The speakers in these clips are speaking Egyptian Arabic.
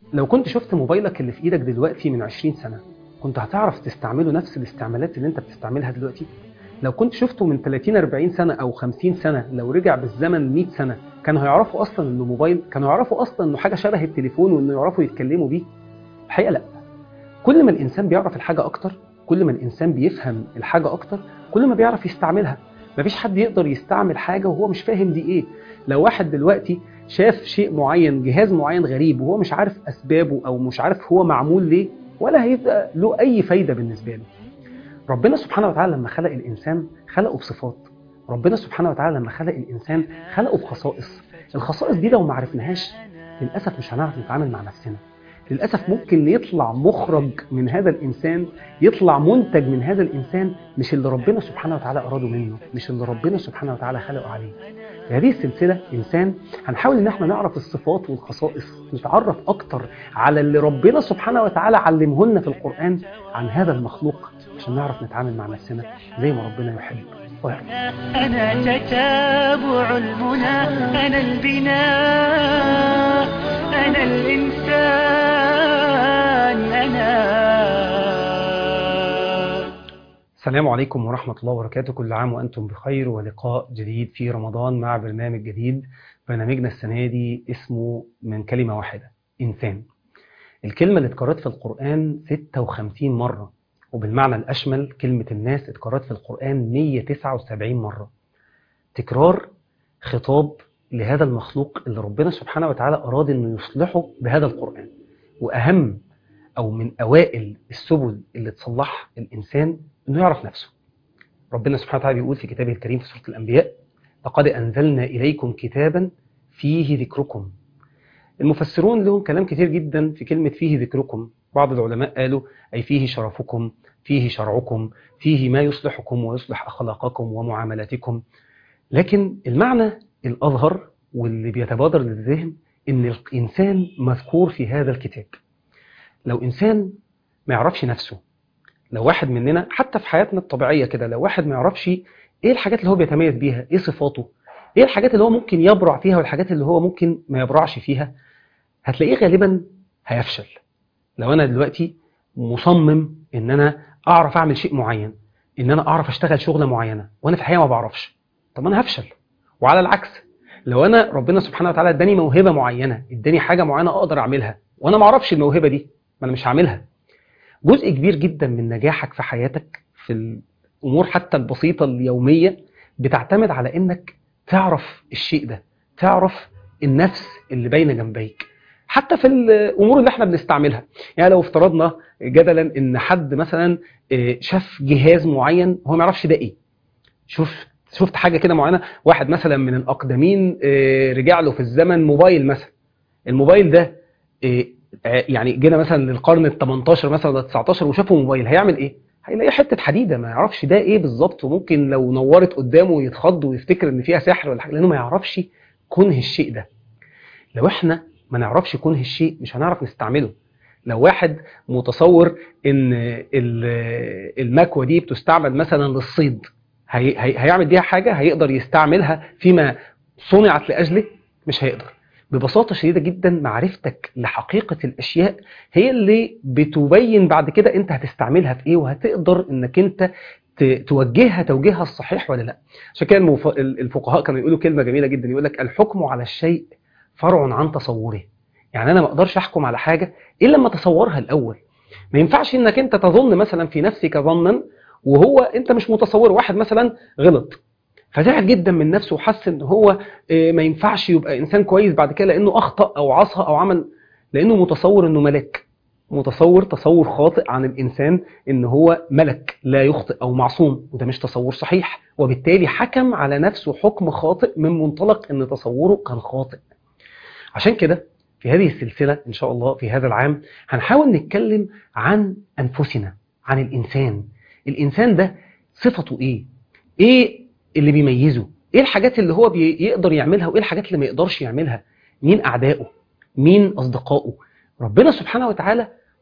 لو كنت شفت موبايلك اللي في ايدك دلوقتي من 20 سنة كنت هتعرف تستعمله نفس الاستعمالات اللي انت بتستعملها دلوقتي لو كنت شفته من 30 40 سنة او 50 سنة لو رجع بالزمن 100 سنة كانوا هيعرفوا اصلا انه موبايل كانوا يعرفوا اصلا انه حاجة شبه التليفون وانه يعرفوا يتكلموا بيه الحقيقة لا كل ما الانسان بيعرف الحاجة اكتر كل ما الانسان بيفهم الحاجة اكتر كل ما بيعرف يستعملها مفيش حد يقدر يستعمل حاجة وهو مش فاهم دي ايه لو واحد دلوقتي شاف شيء معين جهاز معين غريب وهو مش عارف اسبابه او مش عارف هو معمول ليه ولا هيبقى له اي فايده بالنسبه له ربنا سبحانه وتعالى لما خلق الانسان خلقه بصفات ربنا سبحانه وتعالى لما خلق الانسان خلقه بخصائص الخصائص دي لو ما عرفناهاش للاسف مش هنعرف نتعامل مع نفسنا للاسف ممكن يطلع مخرج من هذا الانسان يطلع منتج من هذا الانسان مش اللي ربنا سبحانه وتعالى اراده منه مش اللي ربنا سبحانه وتعالى خلقه عليه في هذه السلسله انسان هنحاول ان احنا نعرف الصفات والخصائص نتعرف اكتر على اللي ربنا سبحانه وتعالى علمه لنا في القران عن هذا المخلوق عشان نعرف نتعامل مع نفسنا زي ما ربنا يحب ويحب أنا تتابع المنى أنا البناء أنا الإنسان أنا السلام عليكم ورحمة الله وبركاته كل عام وأنتم بخير ولقاء جديد في رمضان مع برنامج جديد برنامجنا السنة دي اسمه من كلمة واحدة إنسان الكلمة اللي اتكررت في القرآن 56 مرة وبالمعنى الأشمل كلمة الناس اتكررت في القرآن 179 مرة تكرار خطاب لهذا المخلوق اللي ربنا سبحانه وتعالى أراد أنه يصلحه بهذا القرآن وأهم أو من أوائل السبل اللي تصلح الإنسان أنه يعرف نفسه ربنا سبحانه وتعالى بيقول في كتابه الكريم في سورة الأنبياء لقد أنزلنا إليكم كتابا فيه ذكركم المفسرون لهم كلام كتير جدا في كلمة فيه ذكركم بعض العلماء قالوا أي فيه شرفكم فيه شرعكم فيه ما يصلحكم ويصلح أخلاقكم ومعاملاتكم لكن المعنى الأظهر واللي بيتبادر للذهن إن الإنسان مذكور في هذا الكتاب لو إنسان ما يعرفش نفسه لو واحد مننا حتى في حياتنا الطبيعية كده لو واحد ما يعرفش إيه الحاجات اللي هو بيتميز بيها إيه صفاته إيه الحاجات اللي هو ممكن يبرع فيها والحاجات اللي هو ممكن ما يبرعش فيها هتلاقيه غالبا هيفشل لو أنا دلوقتي مصمم إن أنا أعرف أعمل شيء معين إن أنا أعرف أشتغل شغلة معينة وأنا في الحقيقة ما بعرفش طب أنا هفشل وعلى العكس لو أنا ربنا سبحانه وتعالى اداني موهبة معينة اداني حاجة معينة أقدر أعملها وأنا ما أعرفش الموهبة دي ما أنا مش هعملها جزء كبير جدا من نجاحك في حياتك في الأمور حتى البسيطة اليومية بتعتمد على إنك تعرف الشيء ده تعرف النفس اللي باينة جنبيك حتى في الأمور اللي احنا بنستعملها يعني لو افترضنا جدلا إن حد مثلا آه، شاف جهاز معين هو ما يعرفش ده إيه شوف شفت حاجة كده معينة واحد مثلا من الأقدمين آه، رجع له في الزمن موبايل مثلا الموبايل ده آه، يعني جينا مثلا للقرن ال 18 مثلا ولا 19 وشافه موبايل هيعمل ايه؟ هيلاقي حته حديده ما يعرفش ده ايه بالظبط وممكن لو نورت قدامه يتخض ويفتكر ان فيها سحر ولا حاجه لانه ما يعرفش كنه الشيء ده. لو احنا ما نعرفش كنه الشيء مش هنعرف نستعمله. لو واحد متصور ان ال- المكوه دي بتستعمل مثلا للصيد هي هي هيعمل بيها حاجه هيقدر يستعملها فيما صنعت لاجله مش هيقدر. ببساطة شديدة جدا معرفتك لحقيقة الأشياء هي اللي بتبين بعد كده أنت هتستعملها في إيه وهتقدر أنك أنت ت- توجهها توجيهها الصحيح ولا لا عشان كده المف... الفقهاء كانوا يقولوا كلمة جميلة جدا يقول لك الحكم على الشيء فرع عن تصوره يعني أنا ما أقدرش أحكم على حاجة إلا لما أتصورها الأول ما ينفعش أنك أنت تظن مثلا في نفسك ظنا وهو أنت مش متصور واحد مثلا غلط فزعل جدا من نفسه وحس ان هو آه، ما ينفعش يبقى انسان كويس بعد كده لانه اخطا او عصى او عمل لانه متصور انه ملك متصور تصور خاطئ عن الانسان ان هو ملك لا يخطئ او معصوم وده مش تصور صحيح وبالتالي حكم على نفسه حكم خاطئ من منطلق ان تصوره كان خاطئ عشان كده في هذه السلسله ان شاء الله في هذا العام هنحاول نتكلم عن انفسنا عن الانسان الانسان ده صفته ايه ايه اللي بيميزه ايه الحاجات اللي هو بيقدر يعملها وايه الحاجات اللي ما يقدرش يعملها مين اعدائه مين اصدقائه ربنا سبحانه وتعالى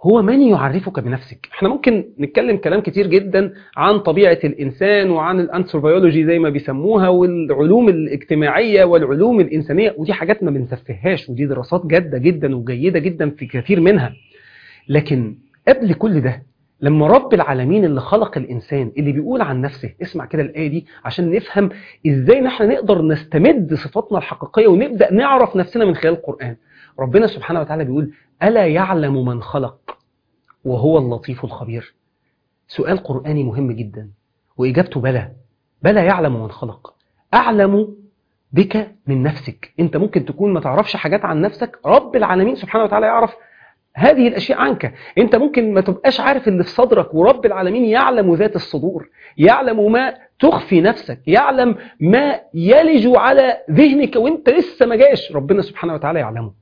هو من يعرفك بنفسك احنا ممكن نتكلم كلام كتير جدا عن طبيعة الإنسان وعن الأنثروبيولوجي زي ما بيسموها والعلوم الاجتماعية والعلوم الإنسانية ودي حاجات ما بنسفهاش ودي دراسات جادة جدا وجيدة جدا في كثير منها لكن قبل كل ده لما رب العالمين اللي خلق الإنسان اللي بيقول عن نفسه اسمع كده الآية دي عشان نفهم إزاي نحن نقدر نستمد صفاتنا الحقيقية ونبدأ نعرف نفسنا من خلال القرآن ربنا سبحانه وتعالى بيقول ألا يعلم من خلق وهو اللطيف الخبير سؤال قرآني مهم جدا وإجابته بلى بلى يعلم من خلق أعلم بك من نفسك أنت ممكن تكون ما تعرفش حاجات عن نفسك رب العالمين سبحانه وتعالى يعرف هذه الأشياء عنك أنت ممكن ما تبقاش عارف اللي في صدرك ورب العالمين يعلم ذات الصدور يعلم ما تخفي نفسك يعلم ما يلج على ذهنك وانت لسه ما جاش ربنا سبحانه وتعالى يعلمه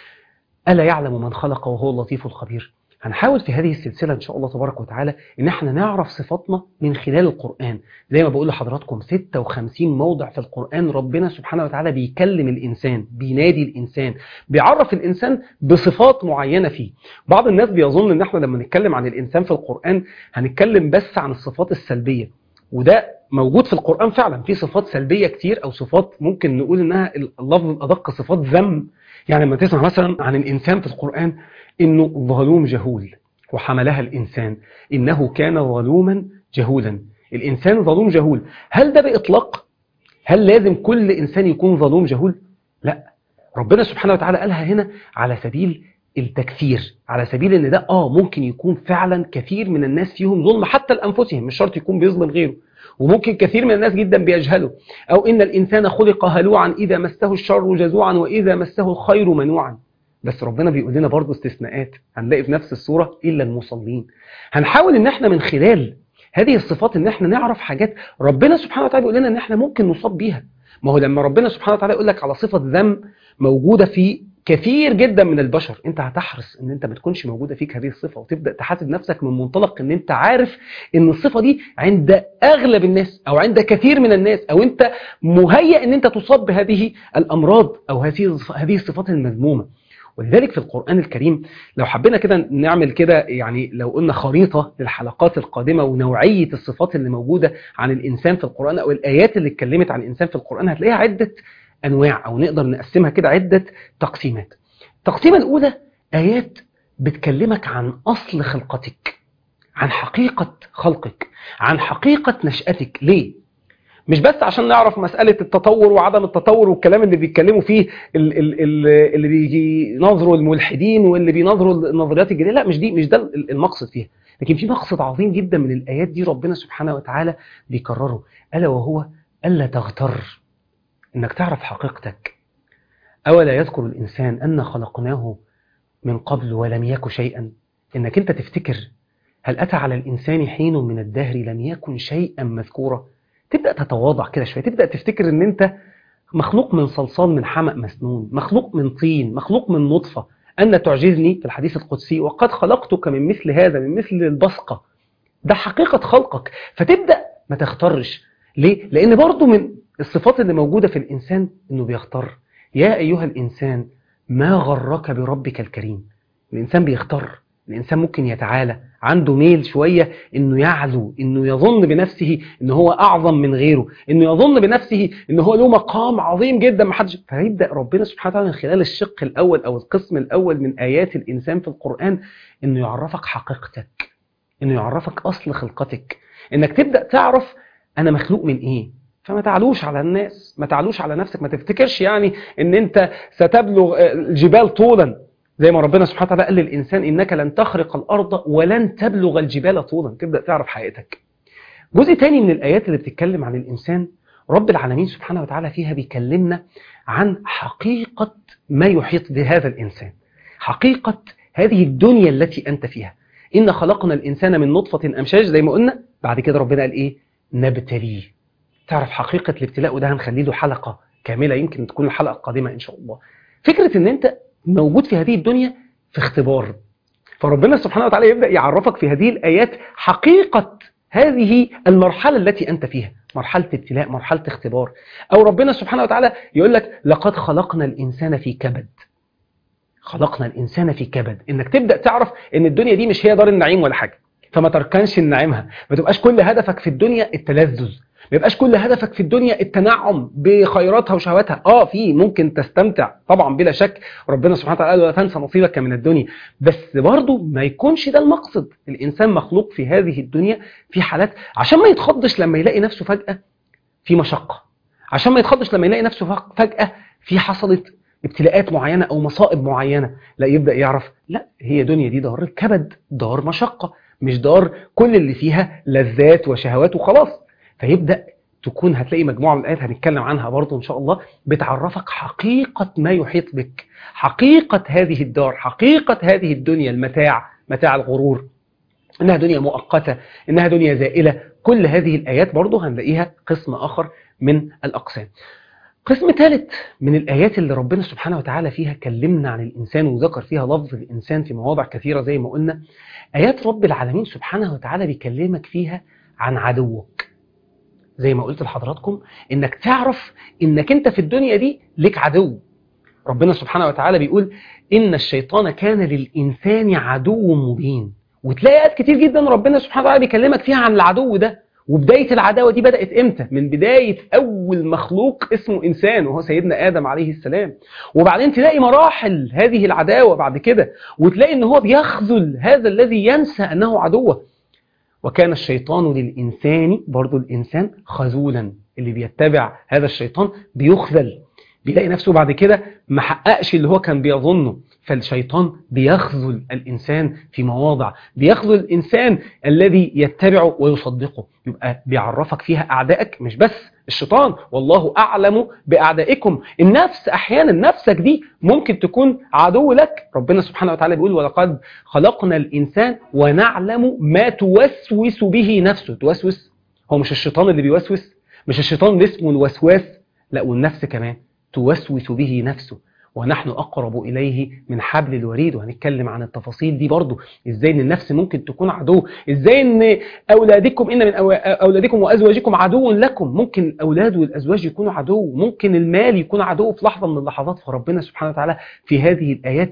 ألا يعلم من خلق وهو اللطيف الخبير هنحاول في هذه السلسلة إن شاء الله تبارك وتعالى إن احنا نعرف صفاتنا من خلال القرآن زي ما بقول لحضراتكم 56 موضع في القرآن ربنا سبحانه وتعالى بيكلم الإنسان بينادي الإنسان بيعرف الإنسان بصفات معينة فيه بعض الناس بيظن إن احنا لما نتكلم عن الإنسان في القرآن هنتكلم بس عن الصفات السلبية وده موجود في القرآن فعلا في صفات سلبية كتير أو صفات ممكن نقول إنها اللفظ الأدق صفات ذم يعني لما تسمع مثلا عن الإنسان في القرآن إنه ظلوم جهول وحملها الإنسان إنه كان ظلوما جهولا الإنسان ظلوم جهول هل ده بإطلاق؟ هل لازم كل إنسان يكون ظلوم جهول؟ لا ربنا سبحانه وتعالى قالها هنا على سبيل التكثير على سبيل ان ده اه ممكن يكون فعلا كثير من الناس فيهم ظلم حتى لانفسهم مش شرط يكون بيظلم غيره وممكن كثير من الناس جدا بيجهلوا او ان الانسان خلق هلوعا اذا مسه الشر جزوعا واذا مسه الخير منوعا بس ربنا بيقول لنا برضه استثناءات هنلاقي في نفس الصورة إلا المصلين هنحاول ان احنا من خلال هذه الصفات ان احنا نعرف حاجات ربنا سبحانه وتعالى بيقول لنا ان احنا ممكن نصاب بيها ما هو لما ربنا سبحانه وتعالى يقول لك على صفة ذم موجودة في كثير جدا من البشر انت هتحرص ان انت ما تكونش موجودة فيك هذه الصفة وتبدأ تحاسب نفسك من منطلق ان انت عارف ان الصفة دي عند اغلب الناس او عند كثير من الناس او انت مهيئ ان انت تصاب بهذه الامراض او هذه هذه الصفات المذمومة ولذلك في القرآن الكريم لو حبينا كده نعمل كده يعني لو قلنا خريطة للحلقات القادمة ونوعية الصفات اللي موجودة عن الإنسان في القرآن أو الآيات اللي اتكلمت عن الإنسان في القرآن هتلاقيها عدة أنواع أو نقدر نقسمها كده عدة تقسيمات التقسيمة الأولى آيات بتكلمك عن أصل خلقتك عن حقيقة خلقك عن حقيقة نشأتك ليه؟ مش بس عشان نعرف مسألة التطور وعدم التطور والكلام اللي بيتكلموا فيه ال- ال- ال- اللي بيناظروا الملحدين واللي بيناظروا النظريات الجديدة لا مش دي مش ده المقصد فيها لكن في مقصد عظيم جدا من الآيات دي ربنا سبحانه وتعالى بيكرره ألا وهو ألا تغتر إنك تعرف حقيقتك أولا يذكر الإنسان أن خلقناه من قبل ولم يك شيئا إنك أنت تفتكر هل أتى على الإنسان حين من الدهر لم يكن شيئا مذكورا تبدأ تتواضع كده شوية تبدأ تفتكر ان انت مخلوق من صلصال من حمأ مسنون مخلوق من طين مخلوق من نطفة أن تعجزني في الحديث القدسي وقد خلقتك من مثل هذا من مثل البصقة ده حقيقة خلقك فتبدأ ما تختارش ليه؟ لأن برضو من الصفات اللي موجودة في الإنسان أنه بيختار يا أيها الإنسان ما غرك بربك الكريم الإنسان بيختار الإنسان ممكن يتعالى عنده ميل شوية انه يعلو انه يظن بنفسه انه هو اعظم من غيره انه يظن بنفسه انه هو له مقام عظيم جدا ما حدش فيبدا ربنا سبحانه وتعالى من خلال الشق الاول او القسم الاول من ايات الانسان في القران انه يعرفك حقيقتك انه يعرفك اصل خلقتك انك تبدا تعرف انا مخلوق من ايه فما تعلوش على الناس ما تعلوش على نفسك ما تفتكرش يعني ان انت ستبلغ الجبال طولا زي ما ربنا سبحانه وتعالى قال للإنسان إنك لن تخرق الأرض ولن تبلغ الجبال طولا تبدأ تعرف حقيقتك جزء تاني من الآيات اللي بتتكلم عن الإنسان رب العالمين سبحانه وتعالى فيها بيكلمنا عن حقيقة ما يحيط بهذا الإنسان حقيقة هذه الدنيا التي أنت فيها إن خلقنا الإنسان من نطفة أمشاج زي ما قلنا بعد كده ربنا قال إيه نبتليه تعرف حقيقة الابتلاء وده هنخليه له حلقة كاملة يمكن تكون الحلقة القادمة إن شاء الله فكرة إن أنت موجود في هذه الدنيا في اختبار فربنا سبحانه وتعالى يبدأ يعرفك في هذه الآيات حقيقة هذه المرحلة التي أنت فيها مرحلة ابتلاء مرحلة اختبار أو ربنا سبحانه وتعالى يقول لك لقد خلقنا الإنسان في كبد خلقنا الانسان في كبد انك تبدا تعرف ان الدنيا دي مش هي دار النعيم ولا حاجه فما تركنش نعيمها ما تبقاش كل هدفك في الدنيا التلذذ ما يبقاش كل هدفك في الدنيا التنعم بخيراتها وشهواتها اه في ممكن تستمتع طبعا بلا شك ربنا سبحانه وتعالى قال ولا تنسى نصيبك من الدنيا بس برضه ما يكونش ده المقصد الانسان مخلوق في هذه الدنيا في حالات عشان ما يتخضش لما يلاقي نفسه فجأة في مشقة عشان ما يتخضش لما يلاقي نفسه فج- فجأة في حصلت ابتلاءات معينة او مصائب معينة لا يبدأ يعرف لا هي دنيا دي دار كبد دار مشقة مش دار كل اللي فيها لذات وشهوات وخلاص فيبدأ تكون هتلاقي مجموعة من الآيات هنتكلم عنها برضه إن شاء الله بتعرفك حقيقة ما يحيط بك حقيقة هذه الدار حقيقة هذه الدنيا المتاع متاع الغرور إنها دنيا مؤقتة إنها دنيا زائلة كل هذه الآيات برضه هنلاقيها قسم آخر من الأقسام قسم ثالث من الآيات اللي ربنا سبحانه وتعالى فيها كلمنا عن الإنسان وذكر فيها لفظ الإنسان في مواضع كثيرة زي ما قلنا آيات رب العالمين سبحانه وتعالى بيكلمك فيها عن عدوك زي ما قلت لحضراتكم إنك تعرف إنك أنت في الدنيا دي لك عدو ربنا سبحانه وتعالى بيقول إن الشيطان كان للإنسان عدو مبين وتلاقي آيات كتير جدا ربنا سبحانه وتعالى بيكلمك فيها عن العدو ده وبداية العداوة دي بدأت إمتى؟ من بداية أول مخلوق اسمه إنسان وهو سيدنا آدم عليه السلام وبعدين تلاقي مراحل هذه العداوة بعد كده وتلاقي إن هو بيخذل هذا الذي ينسى أنه عدوه وكان الشيطان للإنسان برضو الإنسان خذولا اللي بيتبع هذا الشيطان بيخذل بيلاقي نفسه بعد كده ما حققش اللي هو كان بيظنه فالشيطان بيخذل الإنسان في مواضع بيخذل الإنسان الذي يتبعه ويصدقه يبقى بيعرفك فيها أعدائك مش بس الشيطان والله أعلم بأعدائكم النفس أحيانا نفسك دي ممكن تكون عدو لك ربنا سبحانه وتعالى بيقول ولقد خلقنا الإنسان ونعلم ما توسوس به نفسه توسوس هو مش الشيطان اللي بيوسوس مش الشيطان اللي اسمه الوسواس لا والنفس كمان توسوس به نفسه ونحن أقرب إليه من حبل الوريد وهنتكلم عن التفاصيل دي برضو إزاي إن النفس ممكن تكون عدو إزاي إن أولادكم إن من أو- أولادكم وأزواجكم عدو لكم ممكن الأولاد والأزواج يكونوا عدو ممكن المال يكون عدو في لحظة من اللحظات فربنا سبحانه وتعالى في هذه الآيات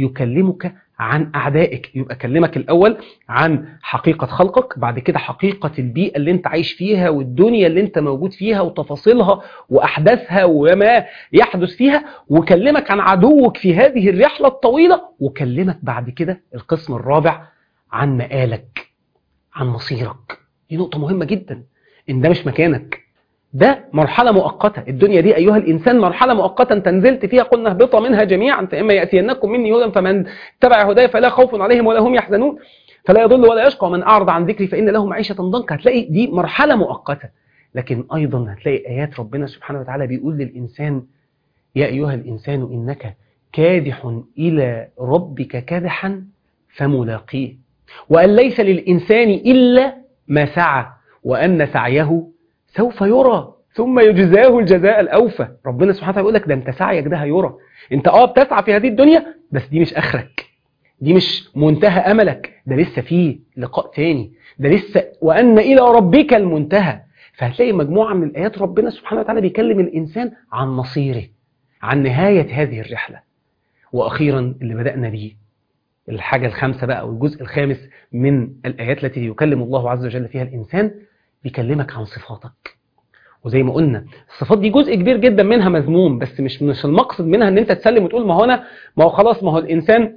يكلمك عن أعدائك يبقى كلمك الأول عن حقيقة خلقك بعد كده حقيقة البيئة اللي انت عايش فيها والدنيا اللي انت موجود فيها وتفاصيلها وأحداثها وما يحدث فيها وكلمك عن عدوك في هذه الرحلة الطويلة وكلمك بعد كده القسم الرابع عن مآلك عن مصيرك دي نقطة مهمة جدا ان ده مش مكانك ده مرحلة مؤقتة الدنيا دي أيها الإنسان مرحلة مؤقتة أنت نزلت فيها قلنا اهبطا منها جميعا فإما يأتينكم مني هدى فمن تبع هداي فلا خوف عليهم ولا هم يحزنون فلا يضل ولا يشقى ومن أعرض عن ذكري فإن له معيشة ضنكا هتلاقي دي مرحلة مؤقتة لكن أيضا هتلاقي آيات ربنا سبحانه وتعالى بيقول للإنسان يا أيها الإنسان إنك كادح إلى ربك كادحا فملاقيه وأن ليس للإنسان إلا ما سعى وأن سعيه سوف يرى ثم يجزاه الجزاء الأوفى ربنا سبحانه وتعالى يقول لك ده أنت سعيك ده هيرى أنت أه بتسعى في هذه الدنيا بس دي مش آخرك دي مش منتهى أملك ده لسه فيه لقاء تاني ده لسه وأن إلى ربك المنتهى فهتلاقي مجموعة من الآيات ربنا سبحانه وتعالى بيكلم الإنسان عن مصيره عن نهاية هذه الرحلة وأخيرا اللي بدأنا بيه الحاجة الخامسة بقى أو الجزء الخامس من الآيات التي يكلم الله عز وجل فيها الإنسان بيكلمك عن صفاتك وزي ما قلنا الصفات دي جزء كبير جدا منها مذموم بس مش مش المقصد منها ان انت تسلم وتقول ما هو انا ما هو خلاص ما هو الانسان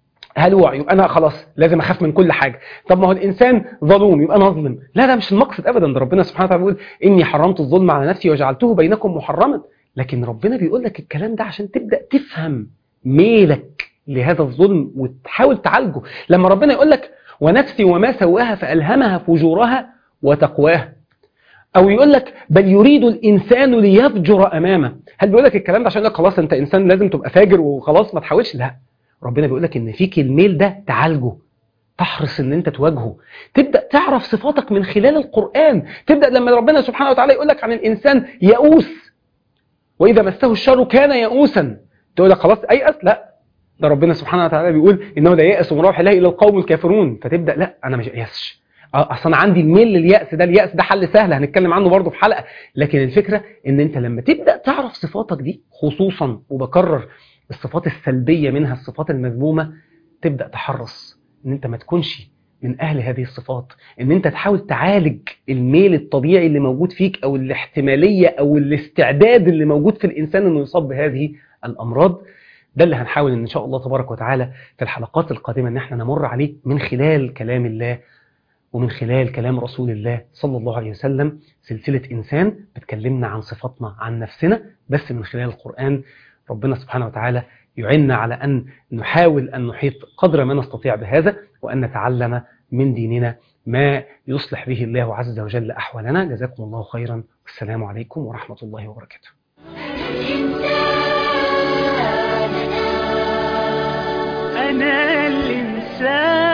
هلوع يبقى انا خلاص لازم اخاف من كل حاجه طب ما هو الانسان ظلوم يبقى انا اظلم لا ده مش المقصد ابدا ده ربنا سبحانه وتعالى بيقول اني حرمت الظلم على نفسي وجعلته بينكم محرما لكن ربنا بيقول لك الكلام ده عشان تبدا تفهم ميلك لهذا الظلم وتحاول تعالجه لما ربنا يقول لك ونفس وما سواها فالهمها فجورها وتقواها او يقول لك بل يريد الانسان ليفجر امامه هل بيقول لك الكلام ده عشان يقول لك خلاص انت انسان لازم تبقى فاجر وخلاص ما تحاولش لا ربنا بيقول لك ان فيك الميل ده تعالجه تحرص ان انت تواجهه تبدا تعرف صفاتك من خلال القران تبدا لما ربنا سبحانه وتعالى يقول لك عن الانسان يئوس واذا مسه الشر كان يئوسا تقول لك خلاص ايأس لا ده ربنا سبحانه وتعالى بيقول انه لا يأس من روح الله الى القوم الكافرون فتبدا لا انا مش يأسش اصل انا عندي الميل لليأس ده اليأس ده حل سهل هنتكلم عنه برضه في حلقه لكن الفكره ان انت لما تبدا تعرف صفاتك دي خصوصا وبكرر الصفات السلبية منها الصفات المذمومة تبدأ تحرص ان انت ما تكونش من اهل هذه الصفات ان انت تحاول تعالج الميل الطبيعي اللي موجود فيك او الاحتمالية او الاستعداد اللي موجود في الانسان انه يصاب بهذه الامراض ده اللي هنحاول ان شاء الله تبارك وتعالى في الحلقات القادمة ان احنا نمر عليه من خلال كلام الله ومن خلال كلام رسول الله صلى الله عليه وسلم سلسلة إنسان بتكلمنا عن صفاتنا عن نفسنا بس من خلال القرآن ربنا سبحانه وتعالى يعيننا على أن نحاول أن نحيط قدر ما نستطيع بهذا وأن نتعلم من ديننا ما يصلح به الله عز وجل أحوالنا جزاكم الله خيرا والسلام عليكم ورحمة الله وبركاته أنا الإنسان